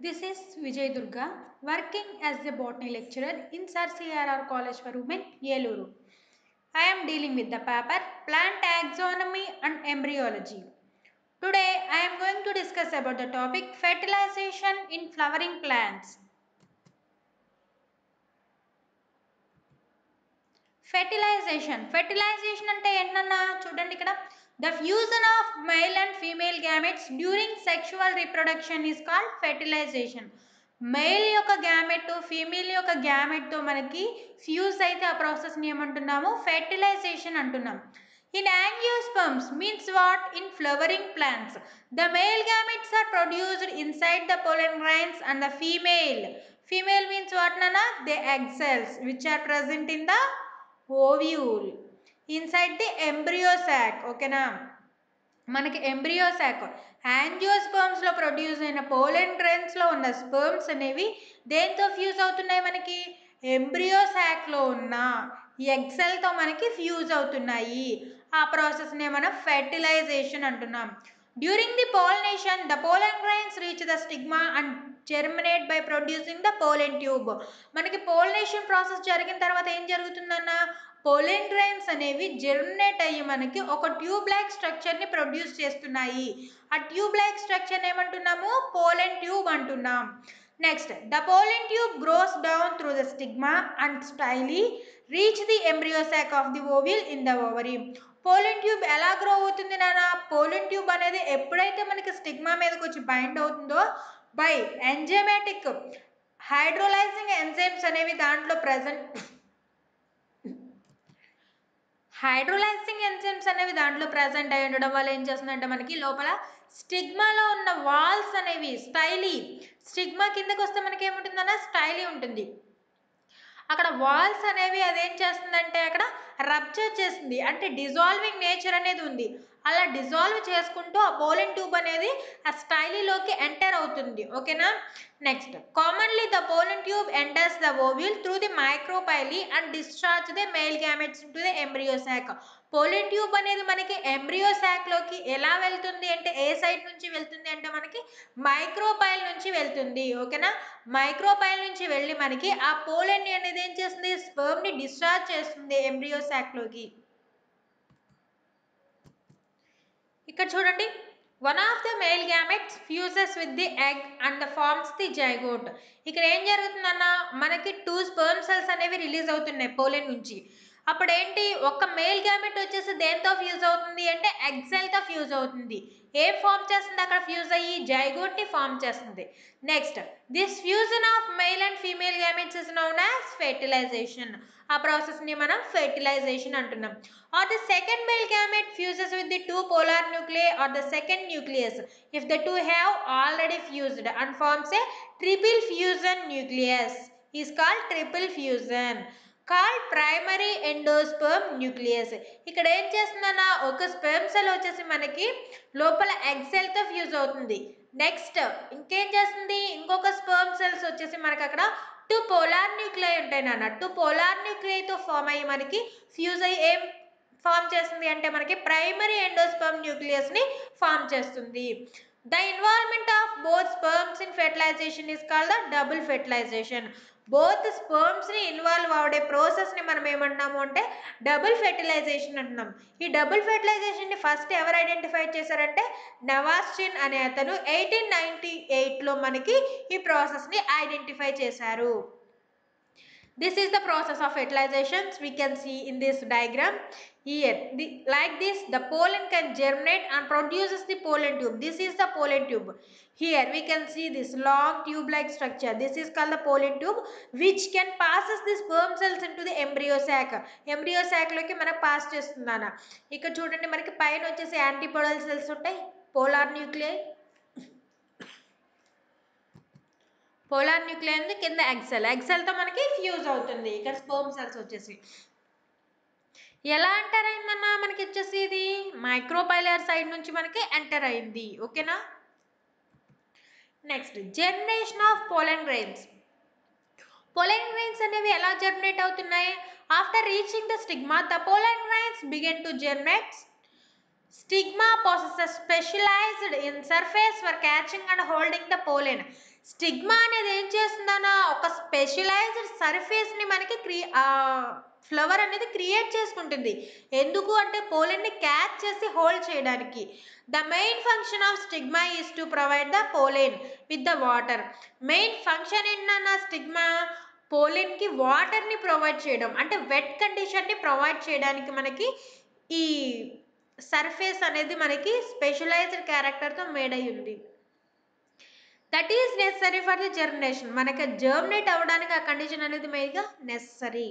This is Vijay Durga, working as a botany lecturer in Sir CRR College for Women, Yeluru. I am dealing with the paper Plant Taxonomy and Embryology. Today I am going to discuss about the topic fertilization in flowering plants. Fertilization fertilization అంటే ఏంటన్నా చూడండి ఇక్కడ the fusion of male and female gametes during sexual reproduction is called fertilization male యొక్క gamete female యొక్క గ్యామెట్తో మనకి fuse అయితే ఆ ప్రాసెస్ని ఏమంటున్నాము ఫెర్టిలైజేషన్ అంటున్నాం in angiosperms means what in flowering plants the male gametes are produced inside the pollen grains and the female female means what nana the egg cells which are present in the ovule inside the embryo sac ఓకేనా మనకి embryo sac యాంజియోస్పర్మ్స్లో produce అయిన pollen ట్రెన్స్లో ఉన్న sperms అనేవి దేంతో fuse అవుతున్నాయి మనకి ఎంబ్రియో సాక్లో ఉన్న ఎగ్సెల్తో మనకి ఫ్యూజ్ అవుతున్నాయి ఆ ప్రాసెస్నే మనం ఫెర్టిలైజేషన్ అంటున్నాం during the pollination the pollen grains reach the stigma and germinate by producing the pollen tube మనకి పోలినేషన్ ప్రాసెస్ జరిగిన తర్వాత ఏం జరుగుతుందన్న పోలెన్ గ్రైన్స్ అనేవి జెర్మినేట్ అయ్యి మనకి ఒక ట్యూబ్ లైక్ స్ట్రక్చర్ని ప్రొడ్యూస్ చేస్తున్నాయి ఆ ట్యూబ్ లైక్ స్ట్రక్చర్ ఏమంటున్నాము పోలెన్ ట్యూబ్ అంటున్నాం next the pollen tube grows down through the stigma and style reach the embryo sac of the ovule in the ovary pollen tube ఎలా grow అవుతుంది నాన్న pollen tube అనేది ఎప్పుడైతే మనకి స్టిగ్మా మీదకి వచ్చి బైండ్ అవుతుందో బై ఎంజైమాటిక్ హైడ్రోలైజింగ్ ఎంజైమ్స్ అనేవి దాంట్లో ప్రజెంట్ హైడ్రోలైజింగ్ ఎంజైమ్స్ అనేవి దాంట్లో ప్రజెంట్ అయి ఉండడం వల్ల ఏం చేస్తుందంటే మనకి లోపల స్టిగ్మాలో ఉన్న వాల్స్ అనేవి స్టైలీ స్టిగ్మా కిందకి వస్తే మనకి ఏముంటుందన్న స్టైలీ ఉంటుంది అక్కడ వాల్స్ అనేవి అదేం చేస్తుందంటే అక్కడ రప్చర్ చేస్తుంది అంటే డిజాల్వింగ్ నేచర్ అనేది ఉంది అలా డిజాల్వ్ చేసుకుంటూ ఆ పోలెన్ ట్యూబ్ అనేది ఆ స్టైలీలోకి ఎంటర్ అవుతుంది ఓకేనా next commonly the pollen tube enters the ovule through the micropyle and discharge the male gametes to the embryo sac pollen tube అనేది మనకి ఎంబ్రియో శాక్లోకి ఎలా వెళ్తుంది అంటే ఏ సైడ్ నుంచి వెళ్తుంది అంటే మనకి మైక్రోపైల్ నుంచి వెళ్తుంది ఓకేనా మైక్రోపైల్ నుంచి వెళ్ళి మనకి ఆ పోలెన్ అనేది ఏం చేస్తుంది స్పర్మ్ని డిశ్చార్జ్ చేస్తుంది ఎంబ్రియో శాక్లోకి ఇక్కడ చూడండి one of the male gametes fuses with the egg and the forms the zygote ఇక్కడ ఏం జరుగుతుందన్న మనకి టూ స్పర్మ్ సెల్స్ అనేవి రిలీజ్ అవుతున్నాయి పోలెన్ నుంచి అప్పుడు ఏంటి ఒక మేల్ గ్యామెట్ వచ్చేసి దేంతో ఫ్యూజ్ అవుతుంది అంటే ఎగ్జెల్తో ఫ్యూజ్ అవుతుంది ఏం ఫామ్ చేస్తుంది అక్కడ ఫ్యూజ్ అయ్యి జైగోట్ని ఫామ్ చేస్తుంది next this fusion of male and female gametes is known as fertilization ఆ ప్రాసెస్ని మనం ఫెర్టిలైజేషన్ అంటున్నాం or the second male gamete fuses with the two polar nuclei or the second nucleus if the two have already fused and forms a triple fusion nucleus is called triple fusion called primary endosperm nucleus ఇక్కడ ఏం చేస్తుందన్న ఒక sperm cell వచ్చేసి మనకి లోపల egg సెల్తో fuse అవుతుంది next ఇంకేం చేస్తుంది ఇంకొక స్పర్మ్ సెల్స్ వచ్చేసి మనకి అక్కడ టూ పోలార్ న్యూక్లియై ఉంటాయి నాన్న టూ పోలార్ న్యూక్లియైతో ఫామ్ అయ్యి మనకి ఫ్యూజ్ అయ్యి ఏం ఫామ్ చేస్తుంది అంటే మనకి ప్రైమరీ ఎండోస్పర్మ్ న్యూక్లియస్ని ఫామ్ చేస్తుంది the involvement of both sperms in fertilization is called the double fertilization both స్పర్మ్స్ని ఇన్వాల్వ్ అవడే ప్రాసెస్ని మనం ఏమంటున్నాము అంటే డబుల్ ఫెర్టిలైజేషన్ అంటున్నాం ఈ డబుల్ ఫెర్టిలైజేషన్ని ఫస్ట్ ఎవరు ఐడెంటిఫై చేశారంటే నవాస్చిన్ అనే అతను ఎయిటీన్ నైంటీ ఎయిట్లో మనకి ఈ ప్రాసెస్ని ఐడెంటిఫై చేశారు this is the process of fertilizations we can see in this diagram here the, like this the pollen can germinate and produces the pollen tube this is the pollen tube here we can see this long tube like structure this is called the pollen tube which can passes the sperm cells into the embryo sac embryo sac లోకి మనకు pass చేస్తుందన్న ఇక్కడ చూడండి మనకి పైన వచ్చేసి antipodal cells ఉంటాయి polar nuclei polar nuclei ఉంది కింద ఎగ్సెల్ ఎగ్సెల్తో మనకి ఫ్యూజ్ అవుతుంది ఇక్కడ స్పర్మ్ సెల్స్ వచ్చేసి ఎలా ఎంటర్ అయిందన్నా మనకి వచ్చేసి ఇది మైక్రోపైలర్ సైడ్ నుంచి మనకి ఎంటర్ అయింది ఓకేనా next generation of pollen grains pollen grains అనేవి ఎలా జర్మినేట్ అవుతున్నాయి after reaching the stigma the pollen grains begin to germinate stigma possesses specialized in surface for catching and holding the pollen stigma అనేది ఏం చేస్తుందన్నా ఒక specialised సర్ఫేస్ని మనకి క్రి flower అనేది create చేసుకుంటుంది ఎందుకు అంటే పోలెన్ని క్యాచ్ చేసి హోల్డ్ చేయడానికి the main function of stigma is to provide the pollen with the water main function ఏంటన్నా స్టిగ్మా పోలెన్కి వాటర్ని ప్రొవైడ్ చేయడం అంటే వెట్ కండిషన్ని ప్రొవైడ్ చేయడానికి మనకి ఈ సర్ఫేస్ అనేది మనకి స్పెషలైజ్డ్ క్యారెక్టర్తో మేడ్ అయి ఉంది that is necessary for the germination మనకి జర్మినేట్ అవ్వడానికి ఆ కండిషన్ అనేది మెయిన్గా necessary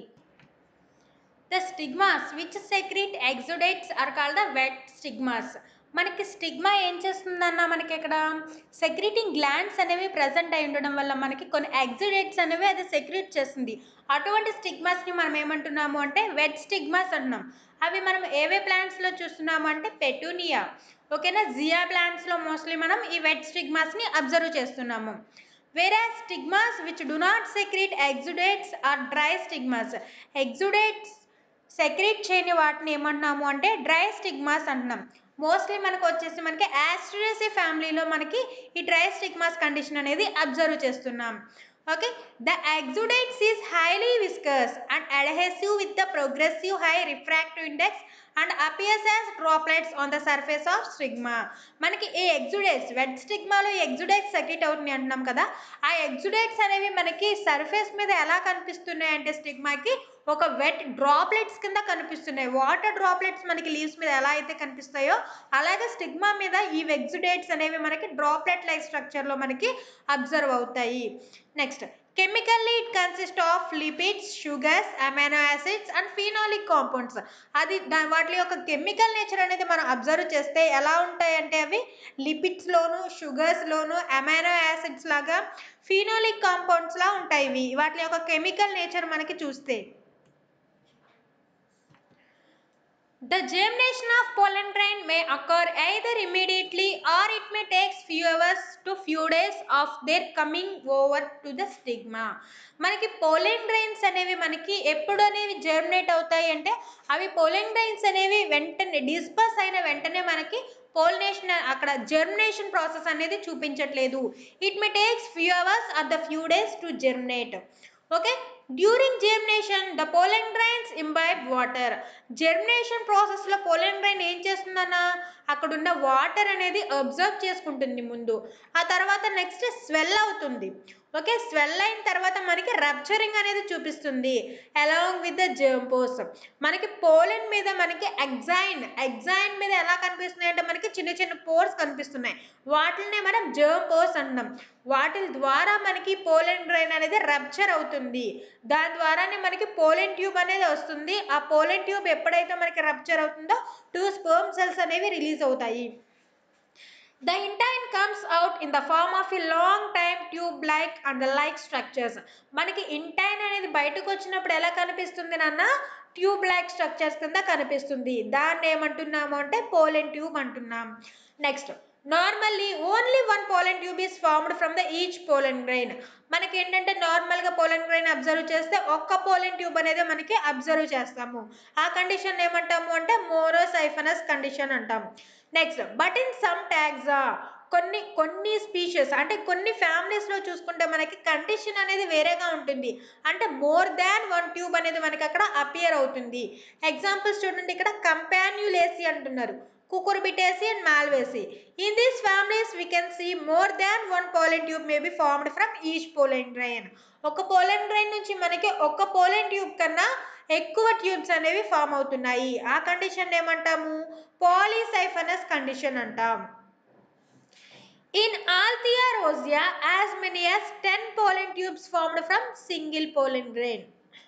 the stigmas which secrete exudates are call the wet stigmas మనకి స్టిగ్మా ఏం చేస్తుందన్న మనకి ఇక్కడ సెక్రీటింగ్ గ్లాండ్స్ అనేవి ప్రజెంట్ అయి ఉండడం వల్ల మనకి కొన్ని ఎగ్జుడేట్స్ అనేవి అది సెక్రీట్ చేస్తుంది అటువంటి స్టిగ్మాస్ని మనం ఏమంటున్నాము అంటే వెట్ స్టిగ్మాస్ అంటున్నాం అవి మనం ఏవే ప్లాంట్స్లో చూస్తున్నాము అంటే పెటూనియా ఓకేనా జియా ప్లాంట్స్లో మోస్ట్లీ మనం ఈ వెట్ స్టిగ్మాస్ని అబ్జర్వ్ చేస్తున్నాము వేరే stigmas which do not secrete exudates are dry stigmas exudates secrete చేయని వాటిని ఏమంటున్నాము అంటే డ్రై స్టిగ్మాస్ అంటున్నాం మోస్ట్లీ మనకు వచ్చేసి మనకి యాస్ట్రేసి ఫ్యామిలీలో మనకి ఈ డ్రై స్టిగ్మాస్ కండిషన్ అనేది అబ్జర్వ్ చేస్తున్నాం okay the exudates is highly viscous and adhesive with the progressive high refractive index and appears as droplets on the surface of stigma మనకి ఈ ఎగ్జుడేట్స్ వెట్ స్టిగ్మాలో ఎగ్జుడేట్స్ సెక్రీట్ అవుతున్నాయి అంటున్నాం కదా ఆ ఎగ్జుడేట్స్ అనేవి మనకి సర్ఫేస్ మీద ఎలా కనిపిస్తున్నాయి అంటే స్టిగ్మాకి ఒక వెట్ డ్రాప్లెట్స్ కింద కనిపిస్తున్నాయి వాటర్ డ్రాప్లెట్స్ మనకి లీవ్స్ మీద ఎలా అయితే కనిపిస్తాయో అలాగే స్టిగ్మా మీద ఈ ఎగ్జుడేట్స్ అనేవి మనకి డ్రాప్లెట్ లైక్ స్ట్రక్చర్లో మనకి అబ్జర్వ్ అవుతాయి next chemically it consist of lipids sugars amino acids and phenolic compounds అది దా- వాటి యొక్క కెమికల్ నేచర్ అనేది మనం అబ్జర్వ్ చేస్తే ఎలా ఉంటాయంటే అవి లిపిడ్స్లోను షుగర్స్లోను అమైనో యాసిడ్స్ లాగా ఫినాలిక్ కాంపౌండ్స్ లా ఉంటాయి ఇవి వాటి యొక్క కెమికల్ నేచర్ మనకి చూస్తే The germination of pollen grain may occur either immediately or it may take few hours to few days of their coming over to the stigma. మనకి pollen grains అనేవి మనకి ఎప్పుడు అనేవి జర్మినేట్ అవుతాయి అంటే అవి పోలెన్ గ్రైన్స్ అనేవి వెంటనే డిస్పర్స్ అయిన వెంటనే మనకి పోలినేషన్ అక్కడ జర్మినేషన్ ప్రాసెస్ అనేది చూపించట్లేదు it may takes few hours or the few days to germinate okay during germination the pollen grains imbibe water germination ప్రాసెస్లో పోలెన్ గ్రైన్ ఏం చేస్తుందన్న అక్కడున్న వాటర్ అనేది అబ్జర్వ్ చేసుకుంటుంది ముందు ఆ తర్వాత నెక్స్ట్ స్వెల్ అవుతుంది ఓకే స్వెల్ అయిన తర్వాత మనకి రప్చరింగ్ అనేది చూపిస్తుంది అలాంగ్ విత్ ద జర్ంపోస్ మనకి పోలెన్ మీద మనకి ఎగ్జైన్ ఎగ్జైన్ మీద ఎలా కనిపిస్తున్నాయి అంటే మనకి చిన్న చిన్న పోర్స్ కనిపిస్తున్నాయి వాటినే మనం జర్ంపోస్ అంటున్నాం వాటి ద్వారా మనకి పోలెన్ గ్రైన్ అనేది రప్చర్ అవుతుంది దాని ద్వారానే మనకి పోలెన్ ట్యూబ్ అనేది వస్తుంది ఆ పోలెన్ ట్యూబ్ ఎప్పుడైతే మనకి రప్చర్ అవుతుందో టూ స్పర్మ్ సెల్స్ అనేవి రిలీజ్ అవుతాయి The intine comes out in the form of a long time tube like and the like structures. మనకి ఇంటైన్ అనేది బయటకు వచ్చినప్పుడు ఎలా కనిపిస్తుంది నాన్న ట్యూబ్ లైక్ స్ట్రక్చర్స్ కింద కనిపిస్తుంది దాన్ని ఏమంటున్నాము అంటే పోలెన్ ట్యూబ్ అంటున్నాం next normally only one pollen tube is formed from the each pollen grain మనకి ఏంటంటే నార్మల్గా పోలెన్ గ్రెయిన్ అబ్జర్వ్ చేస్తే ఒక్క పోలెన్ ట్యూబ్ అనేది మనకి అబ్జర్వ్ చేస్తాము ఆ కండిషన్ ఏమంటాము అంటే మోరోసైఫనస్ కండిషన్ అంటాం next but in some tags కొన్ని కొన్ని స్పీషెస్ అంటే కొన్ని ఫ్యామిలీస్లో చూసుకుంటే మనకి కండిషన్ అనేది వేరేగా ఉంటుంది అంటే మోర్ దాన్ వన్ ట్యూబ్ అనేది మనకి అక్కడ అపియర్ అవుతుంది ఎగ్జాంపుల్స్ చూడండి ఇక్కడ కంపాన్యులేసి అంటున్నారు Cucurbitaceae and Malvaceae in these families we can see more than one pollen tube may be formed from each pollen grain ఒక పోలెన్ డ్రైన్ నుంచి మనకి ఒక పోలెన్ ట్యూబ్ కన్నా ఎక్కువ ట్యూబ్స్ అనేవి ఫామ్ అవుతున్నాయి ఆ కండిషన్ ఏమంటాము పాలీసైఫనస్ కండిషన్ అంటాం In Althea rosea, as many as 10 pollen tubes formed from single pollen grain.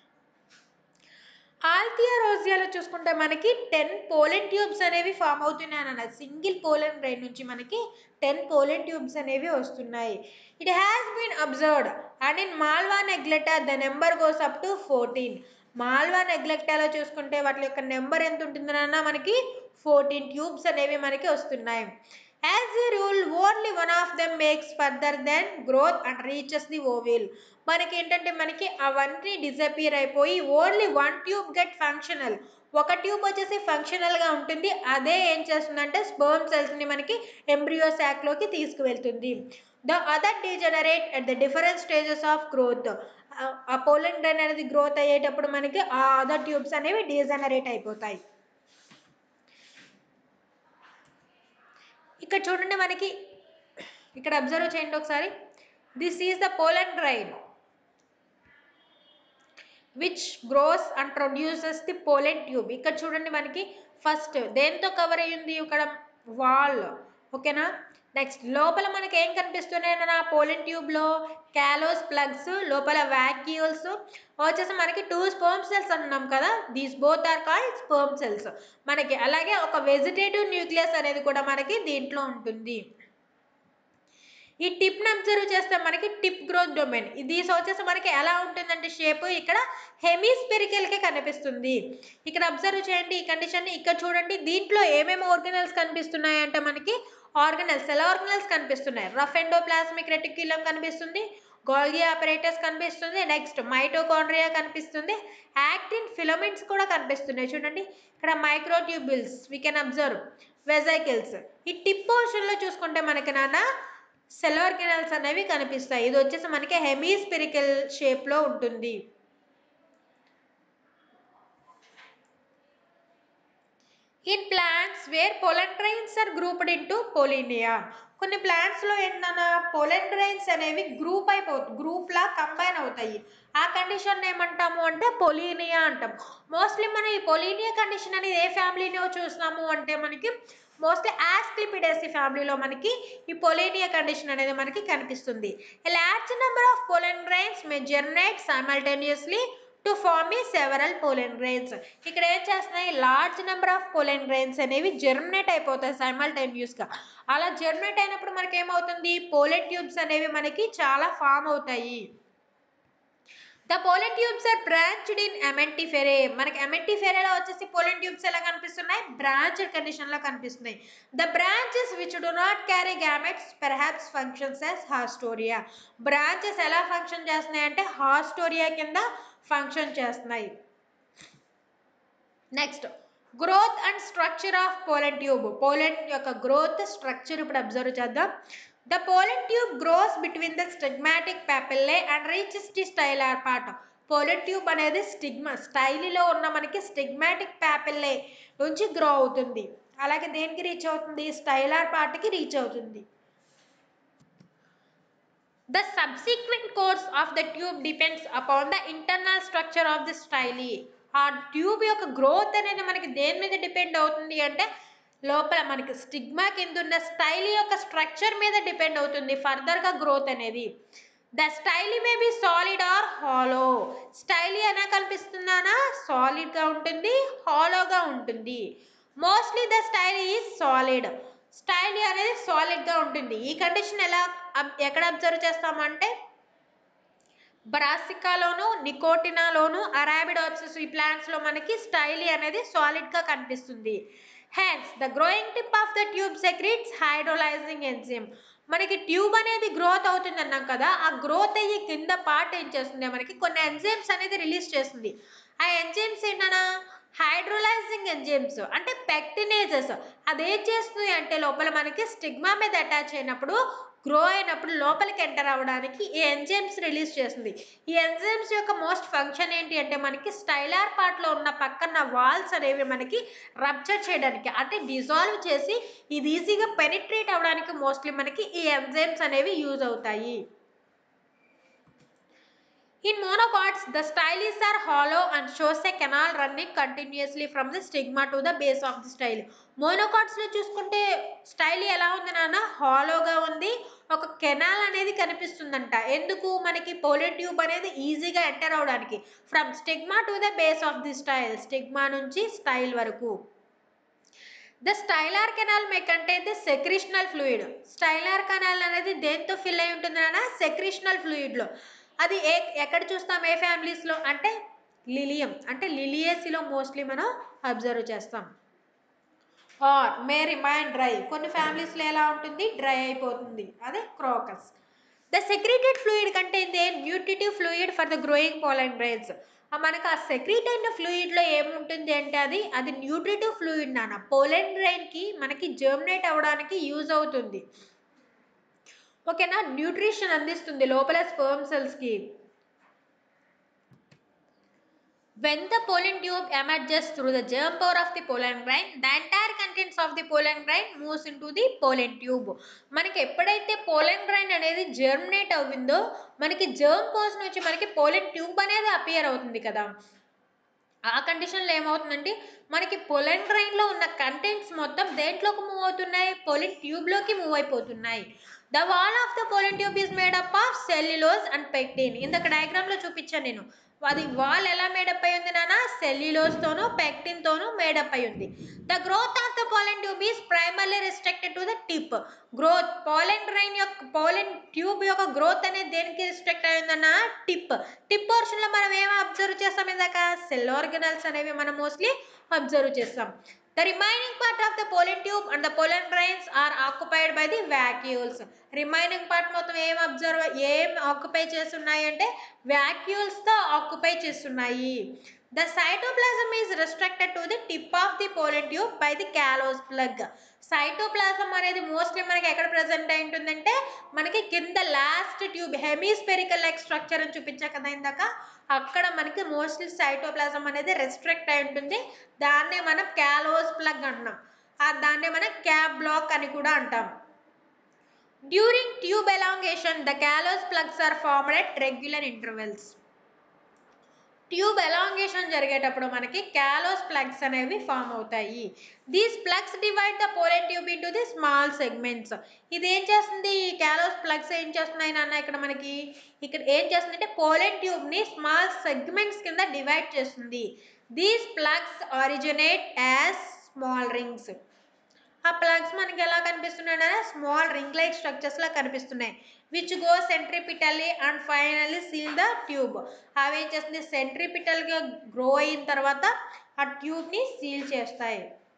Althea రోజియాలో చూసుకుంటే మనకి టెన్ పోలెన్ ట్యూబ్స్ అనేవి ఫామ్ అవుతున్నాయి అన్న సింగిల్ పోలెన్ గ్రైన్ నుంచి మనకి టెన్ పోలెన్ ట్యూబ్స్ అనేవి వస్తున్నాయి it has been observed and in Malva neglecta the number goes up to fourteen Malva నెగ్లెక్టాలో చూసుకుంటే వాటి యొక్క నెంబర్ ఎంత ఉంటుందన్న మనకి ఫోర్టీన్ ట్యూబ్స్ అనేవి మనకి వస్తున్నాయి as a rule only one of them makes further then growth and reaches the ovule మనకి ఏంటంటే మనకి అవన్నీ డిసపియర్ అయిపోయి only one tube get functional ఒక ట్యూబ్ వచ్చేసి ఫంక్షనల్గా ఉంటుంది అదే ఏం చేస్తుందంటే స్పర్మ్ సెల్స్ని మనకి ఎంబ్రియో శాక్లోకి తీసుకువెళ్తుంది the other degenerate at the different stages of growth ఆ పోలన్ గ్రైన్ అనేది గ్రోత్ అయ్యేటప్పుడు మనకి ఆ అదర్ ట్యూబ్స్ అనేవి డీజనరేట్ అయిపోతాయి ఇక్కడ చూడండి మనకి ఇక్కడ అబ్జర్వ్ చేయండి ఒకసారి this is the pollen grain which grows and produces the pollen tube ఇక్కడ చూడండి మనకి ఫస్ట్ దేంతో కవర్ అయ్యింది ఇక్కడ వాల్ ఓకేనా నెక్స్ట్ లోపల మనకి ఏం కనిపిస్తున్నాయి నా పోలెన్ ట్యూబ్లో క్యాలోస్ ప్లగ్స్ లోపల వ్యాక్యూల్స్ వచ్చేసి మనకి టూ స్పర్మ్ సెల్స్ అన్నాం కదా these both are called sperm cells మనకి అలాగే ఒక వెజిటేటివ్ న్యూక్లియస్ అనేది కూడా మనకి దీంట్లో ఉంటుంది ఈ టిప్ ని అబ్జర్వ్ చేస్తే మనకి టిప్ గ్రోత్ డొమైన్ ఇది వచ్చేసి మనకి ఎలా ఉంటుందంటే షేప్ ఇక్కడ హెమిస్పెరికల్ కే కనిపిస్తుంది ఇక్కడ అబ్జర్వ్ చేయండి ఈ కండిషన్ ఇక్కడ చూడండి దీంట్లో ఏమేమి ఆర్గనల్స్ కనిపిస్తున్నాయి అంటే మనకి ఆర్గనల్స్ ఎలా ఆర్గనల్స్ కనిపిస్తున్నాయి రఫ్ ఎండోప్లాస్మిక్ రెటిక్యులం కనిపిస్తుంది గోల్గి ఆపరేటర్స్ కనిపిస్తుంది నెక్స్ట్ మైటోకాండ్రియా కనిపిస్తుంది యాక్టిన్ ఫిలమెంట్స్ కూడా కనిపిస్తున్నాయి చూడండి ఇక్కడ microtubules we can observe vesicles ఈ టిప్ పోర్షన్లో చూసుకుంటే మనకి నాన్న సెల్ ఆర్గనల్స్ అనేవి కనిపిస్తాయి ఇది వచ్చేసి మనకి హెమీస్పెరికల్ షేప్లో ఉంటుంది in plants where pollen grains are grouped into pollinia కొన్ని ప్లాంట్స్లో ఏంటన్నా పొలండ్రైన్స్ అనేవి గ్రూప్ అయిపో గ్రూప్లా కంబైన్ అవుతాయి ఆ కండిషన్ ఏమంటాము అంటే పొలీనియా అంటాం మోస్ట్లీ మనం ఈ పొలీనియా కండిషన్ అనేది ఏ ఫ్యామిలీలో చూస్తాము అంటే మనకి మోస్ట్లీ యాస్క్లిపిడేసి ఫ్యామిలీలో మనకి ఈ పొలేనియా కండిషన్ అనేది మనకి కనిపిస్తుంది large number of pollen grains may germinate simultaneously to form ఈ సెవరల్ పోలెన్ గ్రైన్స్ ఇక్కడ ఏం చేస్తున్నాయి large number of pollen grains అనేవి జెర్మినేట్ అయిపోతాయి సైమల్టేనియస్గా అలా జెర్మినేట్ అయినప్పుడు మనకి ఏమవుతుంది పోలెన్ ట్యూబ్స్ అనేవి మనకి చాలా ఫామ్ అవుతాయి the pollen tubes are branched in Amentiferae మనకి ఎమెంటిఫెరేలో వచ్చేసి పోలెన్ ట్యూబ్స్ ఎలా కనిపిస్తున్నాయి బ్రాంచ్డ్ కండిషన్లో కనిపిస్తున్నాయి the branches which do not carry gametes perhaps functions as haustoria branches ఎలా ఫంక్షన్ చేస్తున్నాయి అంటే హాస్టోరియా కింద ఫంక్షన్ చేస్తున్నాయి next growth and structure of pollen tube pollen యొక్క గ్రోత్ స్ట్రక్చర్ ఇప్పుడు అబ్జర్వ్ చేద్దాం the pollen tube grows between the stigmatic papillae and reaches the stylar part pollen tube అనేది stigma స్టైలీలో ఉన్న మనకి స్టిగ్మాటిక్ ప్యాపిల్లే నుంచి గ్రో అవుతుంది అలాగే దేనికి రీచ్ అవుతుంది స్టైలార్ పార్ట్కి రీచ్ అవుతుంది The subsequent course of the tube depends upon the internal structure of the style. ఆ ట్యూబ్ యొక్క గ్రోత్ అనేది మనకి దేని మీద డిపెండ్ అవుతుంది అంటే లోపల మనకి స్టిగ్మా కింద ఉన్న స్టైల్ యొక్క స్ట్రక్చర్ మీద డిపెండ్ అవుతుంది ఫర్దర్గా గ్రోత్ అనేది the style may be solid or hollow style అనే కనిపిస్తుందానా సాలిడ్గా ఉంటుంది హాలోగా ఉంటుంది mostly the style is solid style అనేది సాలిడ్గా ఉంటుంది ఈ కండిషన్ ఎలా అబ్- ఎక్కడ అబ్జర్వ్ చేస్తామంటే బ్రాసికాలోను నికోటినాలోను అరాబిడాప్సిస్ ఈ ప్లాంట్స్లో మనకి స్టైలీ అనేది సాలిడ్గా కనిపిస్తుంది hence the growing tip of the tube secretes hydrolysing enzyme మనకి ట్యూబ్ అనేది గ్రోత్ అవుతుంది అన్నాం కదా ఆ గ్రోత్ అయ్యి కింద పార్ట్ ఏం చేస్తుంది మనకి కొన్ని ఎంజైమ్స్ అనేది రిలీజ్ చేస్తుంది ఆ ఎంజైమ్స్ ఏంటన్నా హైడ్రోలైజింగ్ ఎంజైమ్స్ అంటే పెక్టినేజెస్ అదేం చేస్తుంది అంటే లోపల మనకి స్టిగ్మా మీద అటాచ్ అయినప్పుడు గ్రో అయినప్పుడు లోపలికి ఎంటర్ అవ్వడానికి ఈ ఎంజైమ్స్ రిలీజ్ చేస్తుంది ఈ ఎంజైమ్స్ యొక్క మోస్ట్ ఫంక్షన్ ఏంటి అంటే మనకి స్టైలార్ పార్ట్లో ఉన్న పక్కన వాల్స్ అనేవి మనకి రప్చర్ చేయడానికి అంటే డిజాల్వ్ చేసి ఇది ఈజీగా పెనిట్రేట్ అవ్వడానికి మోస్ట్లీ మనకి ఈ ఎంజైమ్స్ అనేవి యూజ్ అవుతాయి In monocots, the styles are hollow and shows a canal running continuously from the stigma to the base of the style. Monocots లో చూసుకుంటే స్టైల్ ఎలా ఉంది నాన్న హాలోగా ఉంది ఒక కెనాల్ అనేది కనిపిస్తుందంట ఎందుకు మనకి పోలియో ట్యూబ్ అనేది ఈజీగా ఎంటర్ అవడానికి from stigma to the base of the style stigma నుంచి స్టైల్ వరకు the stylar canal may contain the secretional fluid stylar canal అనేది దేంతో ఫిల్ అయి ఉంటుంది నాన్న సెక్రిషనల్ ఫ్లూయిడ్లో అది ఏ ఎక్కడ చూస్తాం ఏ ఫ్యామిలీస్లో అంటే లిలియం అంటే లిలియేసిలో మోస్ట్లీ మనం అబ్జర్వ్ చేస్తాం ఆర్ మే రిమైన్ డ్రై కొన్ని ఫ్యామిలీస్లో ఎలా ఉంటుంది డ్రై అయిపోతుంది అదే Crocus the secreted fluid contain they nutritive fluid for the growing pollen grains ఆ మనకు ఆ సెక్రీట్ అయిన ఫ్లూయిడ్లో ఏముంటుంది అంటే అది అది న్యూట్రిటివ్ ఫ్లూయిడ్ నాన్న పోలెన్ గ్రైన్కి మనకి జర్మినేట్ అవ్వడానికి యూజ్ అవుతుంది ఓకేనా న్యూట్రిషన్ అందిస్తుంది లోపల స్పర్మ్ సెల్స్కి When the pollen tube emerges through the germ pore of the pollen grain, the entire contents of the pollen grain moves into the pollen tube. మనకి ఎప్పుడైతే పోలెన్ గ్రైన్ అనేది germinate అవ్విందో మనకి జర్మ్ పోర్స్ నుంచి మనకి pollen tube అనేది appear అవుతుంది కదా ఆ కండిషన్లో ఏమవుతుందంటే మనకి పొలెన్ గ్రైన్లో ఉన్న కంటెంట్స్ మొత్తం దేంట్లోకి మూవ్ అవుతున్నాయి పొలిన్ ట్యూబ్లోకి మూవ్ అయిపోతున్నాయి the wall of the pollen tube is made up of cellulose and pectin ఇందాక డయాగ్రామ్లో చూపించాను నేను అది వాల్ ఎలా మేడప్ అయి ఉంది నాన్న సెల్యులోజ్తోనూ పెక్టిన్తోనూ మేడప్ అయి ఉంది the growth of the pollen tube is primarily restricted to the tip growth pollen grain యొక్క పోలెన్ ట్యూబ్ యొక్క గ్రోత్ అనేది దేనికి రిస్ట్రిక్ట్ అయిందన్న టిప్ టిప్ పోర్షన్లో మనం ఏం అబ్జర్వ్ చేస్తాం ఇందాక సెల్ ఆర్గనల్స్ అనేవి మనం మోస్ట్లీ అబ్జర్వ్ చేస్తాం the remaining part of the pollen tube and the pollen grains are occupied by the vacuoles remaining part మొత్తం ఏం అబ్జర్వ్ ఏం ఆక్యుపై చేస్తున్నాయి అంటే వ్యాక్యూల్స్తో ఆక్యుపై చేస్తున్నాయి the cytoplasm is restricted to the tip of the pollen tube by the callose plug cytoplasm అనేది mostly మనకి ఎక్కడ ప్రజెంట్ అయి ఉంటుందంటే మనకి కింద last tube hemispherical like structure అని చూపించా కదా ఇందాక అక్కడ మనకి మోస్ట్లీ సైటోప్లాజం అనేది రెస్ట్రిక్ట్ అయి ఉంటుంది దాన్నే మనం క్యాలోస్ ప్లగ్ అంటున్నాం ఆ దాన్నే మనం క్యాబ్ బ్లాక్ అని కూడా అంటాం during tube elongation the callose plugs are formed at regular intervals tube elongation జరిగేటప్పుడు మనకి క్యాలోస్ ప్లగ్స్ అనేవి ఫామ్ అవుతాయి these plugs divide the pollen tube into the small segments ఇది ఏం చేస్తుంది ఈ క్యాలోస్ ప్లగ్స్ ఏం చేస్తున్నాయి నాన్న ఇక్కడ మనకి ఇక్కడ ఏం చేస్తుంది అంటే పోలెన్ ట్యూబ్ని స్మాల్ సెగ్మెంట్స్ కింద డివైడ్ చేస్తుంది these plugs originate as small rings ఆ ప్లగ్స్ మనకి ఎలా కనిపిస్తున్నాయి అంటే స్మాల్ రింగ్ లైక్ స్ట్రక్చర్స్ లా కనిపిస్తున్నాయి which go centripetally and finally seal the tube అవి ఏం చేస్తుంది సెంట్రిపిటల్ గా గ్రో అయిన తర్వాత ఆ ట్యూబ్ ని సీల్ చేస్తాయి